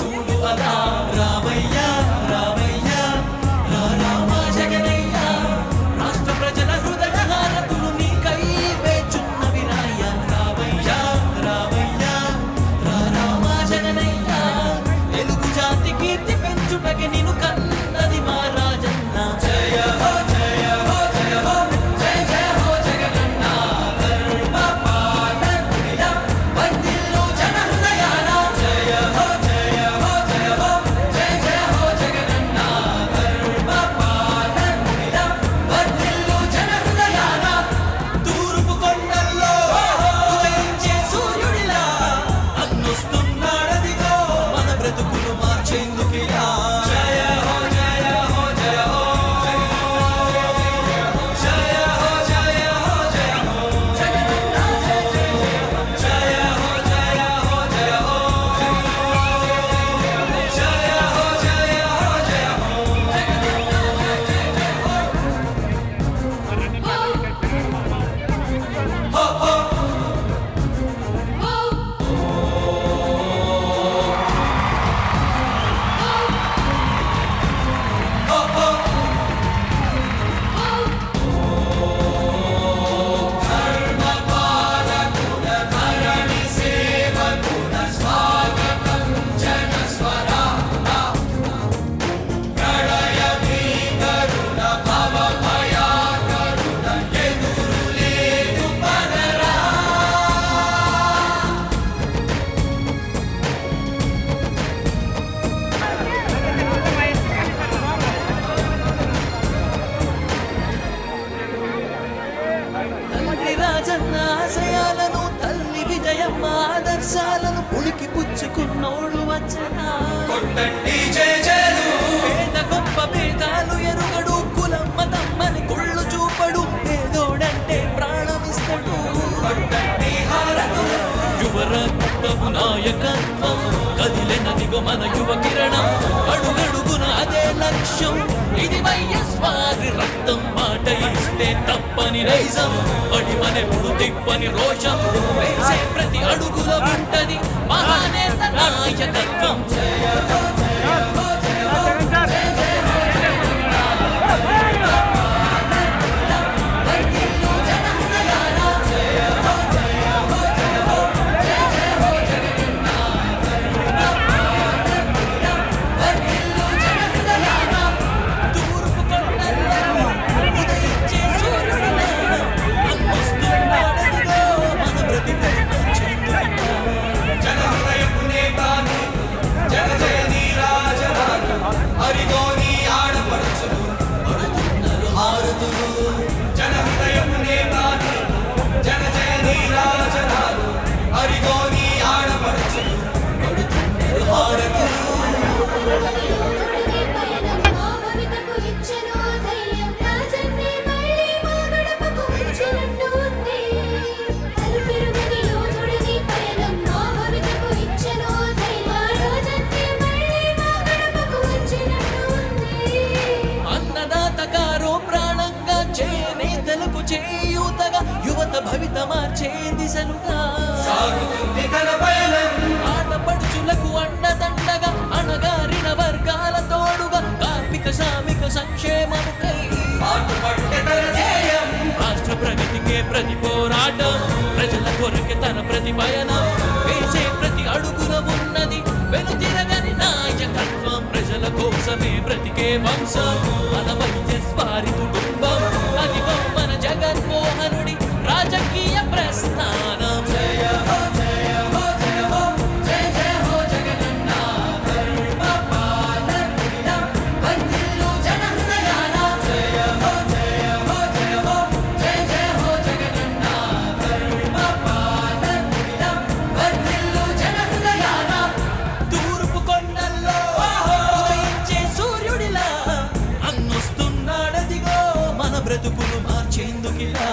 చూడు అలా రావయ్యా రావయ్యా రా రామ జగనయ్య రాష్ట్ర ప్రజల హృదయ హారతులు నీకై వేచున్నవి రాయ రావయ్యా రావయ్యా రా రామ జగనయ్య తెలుగు జాతి కీర్తి పెంచుటకి నిన్ను కన్నది మా రాజన్న జయ హో జయ హో జయ హో జయ జయ హో జగనన్న ధర్మ పాలకుడిలా వర్ధిల్లు జన హృదయాన జయ హో జయ హో జయ హో జయ జయ హో జగనన్న ధర్మ పాలకుడిలా వర్ధిల్లు జన హృదయాన తూర్పు కొండల్లో ఉదయించే సూర్యుడిలా అన్నొస్తున్నాడదిగో మన బ్రతుకులు మార్చేందుకిలా జయ హో జయ హో జయ హో జయ హో జయ హో జయ హో జగనన్న జయ జయ జయ హో జయ హో జయ హో జయ హో జయ హో జయ హో జగనన్న జయ జయ జయ హో హో హో హో ధర్మ పాలకుల ధరణి సేవకుల స్వాగతం జన స్వరాన ప్రళయ భీకరుణ భవ భయాకరుణ ఎదురు లేదు పనరా తండ్రి రాజన్న ఆశయాలను తల్లి విజయమ్మ ఆదర్శాలను పులికి పుచ్చుకున్నోడు వచ్చనా కొట్టండి జయ జయలు పేద గొప్ప భేదాలు ఎరుగడు కులం మతమ్మని కుళ్ళు చూపడు పేదోడంటే ప్రాణమిస్తడు కొట్టండి హారతులు యువరక్తము నాయకత్వం కదిలెనదిగో మన యువ కిరణం అడుగడుగున అదే లక్ష్యం ఇది వైఎస్వారి రక్తం మాట ఇస్తే తప్పని నైజం అడిమనెప్పుడు తిప్పని రోషం వేసే ప్రతి అడుగుల ఉంటది మహానేత నాయకత్వం జయ హో జయ హో జయ హో జయ జయ హో జగనన్న వర్ధిల్లు జన హృదయాన జయ హో జయ హో జయ హో జయ జయ హో జగనన్న వర్ధిల్లు జన హృదయాన తూర్పు కొండల్లో ఉదయించే సూర్యుడిలా అన్నొస్తున్నాడదిగో మన బ్రతికులు చెందుతున్నా జన హృదయపు నేతాని జన జయ నీరాజనాలు హరిగో నీ ఆడపడుచులు పడుతున్నారు హారతులు జన హృదయపు నేతాని జన జయ నీరాజనాలు హరిగో నీ ఆడపడుచులు పడుతున్నారు హారతులు అన్నదాత కారో ప్రాణంగా చేనేతలకు చేయూతగా యువత భవిత మార్చే దిశలుగా సాగుతుంది తన పయనం ఆటపడుచులకు అండదండగా అణగారిన వర్గాల తోడుగా కార్మిక శ్రామిక సంక్షేమముకై పాటుపట్టే తన ధ్యేయం రాష్ట్ర ప్రగతికే ప్రతి పోరాటం ప్రజల కొరకే తన ప్రతి పయనం వేసే ప్రతి అడుగున ఉన్నది వెనుతిరగని నాయకత్వం ప్రజల కోసమే బ్రతికే వంశం మన వైఎస్వారి కుటుంబం అది మన జగన్మోహనుడి రాజకీయ ప్రస్థానం జయ హో జయ హో జయ హో జయ జయ హో జగనన్న ధర్మ పాలకుడిలా వర్ధిల్లు జన హృదయాన జయ హో జయ హో జయ హో జయ జయ హో జగనన్న ధర్మ పాలకుడిలా వర్ధిల్లు జన హృదయాన తూర్పు కొండల్లో ఉదయించే సూర్యుడిలా అన్నొస్తున్నాడదిగో మన బ్రతుకులు మార్చేందుకిలా